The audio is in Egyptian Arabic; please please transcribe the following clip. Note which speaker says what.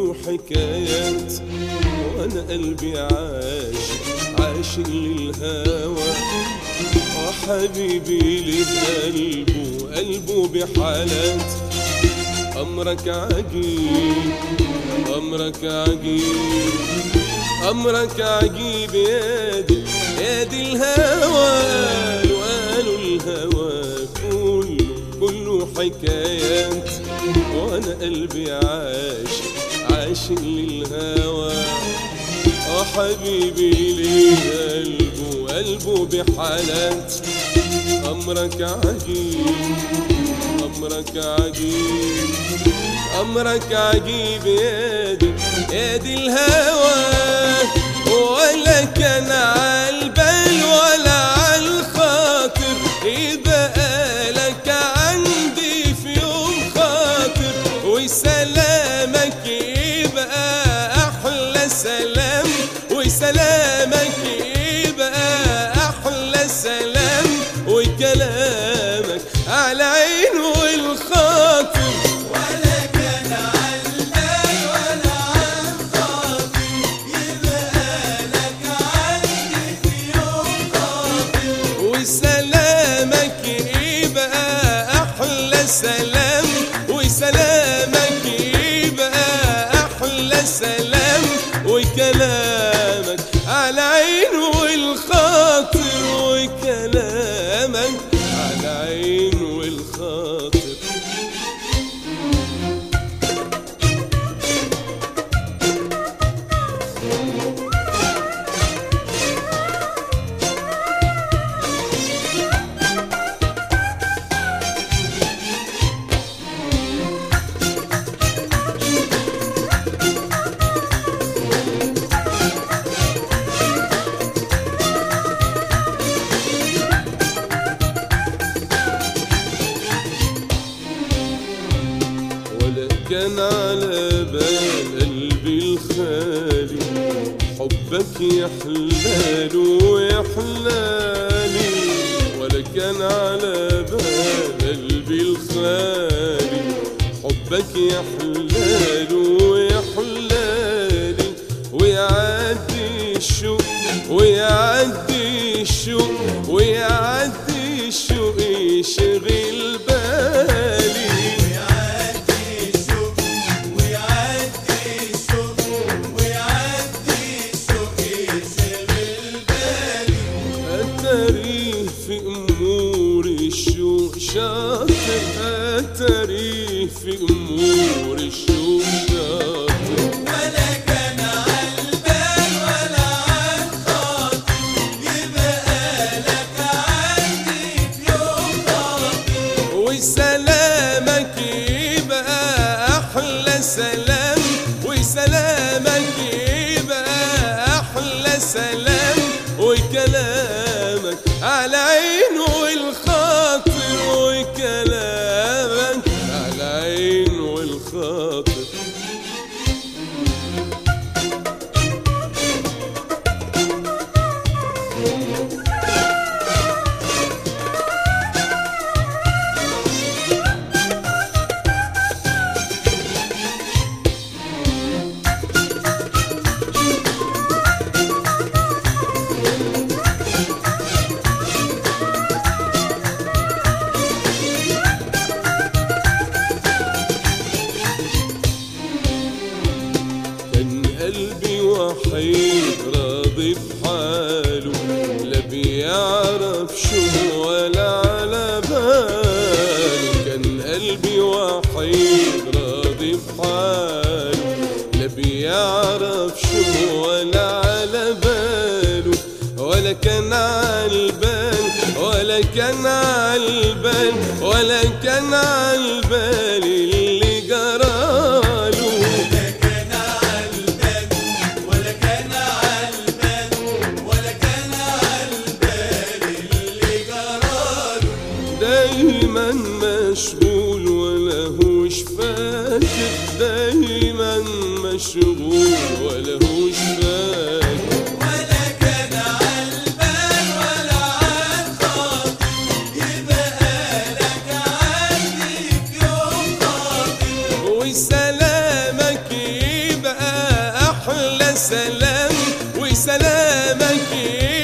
Speaker 1: كله حكايات وانا قلبي عاش عاشق للهوى وحبيبي لقلبه قلبه بحالات أمرك عجيب أمرك عجيب أمرك عجيب يا دي يا دي الهوى وقالوا الهوى كله كله حكايات وأنا قلبي عاش عاشق للهوى اه حبيبي ليه قلبه قلبه بحالات أمرك عجيب أمرك عجيب أمرك عجيب يا دي يا دي الهوى ولا كان عالبال ولا عالخاطر يبقى لك عندي في يوم خاطر وسلامك يبقى أحلى سلام وسلامك يبقى أحلى سلام وكلامك على عين والخاطر
Speaker 2: ولا كان عالبال ولا عالخاطر يبقى لك عندي في يوم خاطر
Speaker 1: وسلامك يبقى أحلى سلام وسلامك يبقى أحلى سلام وكلامك على عين والخاطر وكلامك على عين والخاطر ولا كان على بال قلبي الخالي حبك يا حلال ويا حلالي ولا كان على بال قلبي الخالي حبك يا حلال ويا حلالي ويعدي الشوق ويعدي الشوق ويعدي الشوق يشغل بالي
Speaker 2: ويعدي الشوق ويعدي الشوق ويعدي الشوق يشغل بالي
Speaker 1: أتري في أمور الشوق شاطر أتري في أمور الشوق شاطر
Speaker 2: ولا كان عالبال ولا عالخاطر يبقى لك عندي في يوم خاطر
Speaker 1: وسلامك يبقى أحلى سلام وسلامك يبقى أحلى سلام وكلامك على عين والخاطر وكلامك على عين والخاطر كان قلبي وحيد راضي بحاله لا بيعرف شو ولا على باله كان قلبي وحيد راضي بحاله لا بيعرف شو ولا على باله ولا كان عالبال ولا كان عالبال ولا كان عالبال اللي جراله
Speaker 2: ولا كان عالبال ولا كان عالبال ولا كان عالبال اللي جراله
Speaker 1: دايما مشغول ولا هوش فاكر دايما مشغول ولا هوش فاكر
Speaker 2: ولا كان عالبال ولا عالخاطر يبقى لك عندي في يوم خاطر
Speaker 1: وسلامك لك